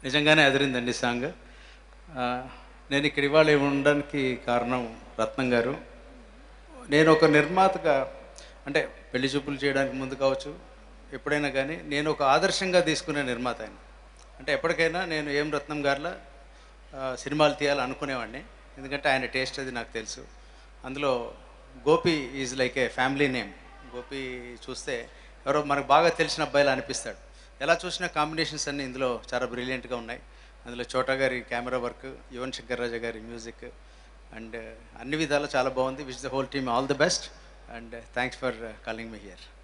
నిజంగానే అదిరిందండి సాంగ్ ఆ, నేను ఇక్కడ ఇవాళ ఉండడానికి కారణం రత్నం గారు నేను ఒక నిర్మాతగా అంటే పెళ్లి చూపులు చేయడానికి ముందు కావచ్చు ఎప్పుడైనా కానీ నేను ఒక ఆదర్శంగా తీసుకునే నిర్మాత ఆయన అంటే ఎప్పటికైనా నేను ఏం రత్నం గారిలా ఆ, సినిమాలు తీయాలి అనుకునేవాడిని ఎందుకంటే ఆయన టేస్ట్ అది నాకు తెలుసు అందులో Gopi is like a family name Gopi చూస్తే ఎవరో మనకు బాగా తెలిసిన అబ్బాయిలా అనిపిస్తాడు ఎలా చూసినా కాంబినేషన్స్ అన్నీ ఇందులో చాలా బ్రిలియంట్గా ఉన్నాయి అందులో చోటా గారి కెమెరా వర్క్ యువన్ శంకర్ రాజా గారి మ్యూజిక్ అండ్ అన్ని విధాలు చాలా బాగుంది which the whole team all the best and thanks for calling me here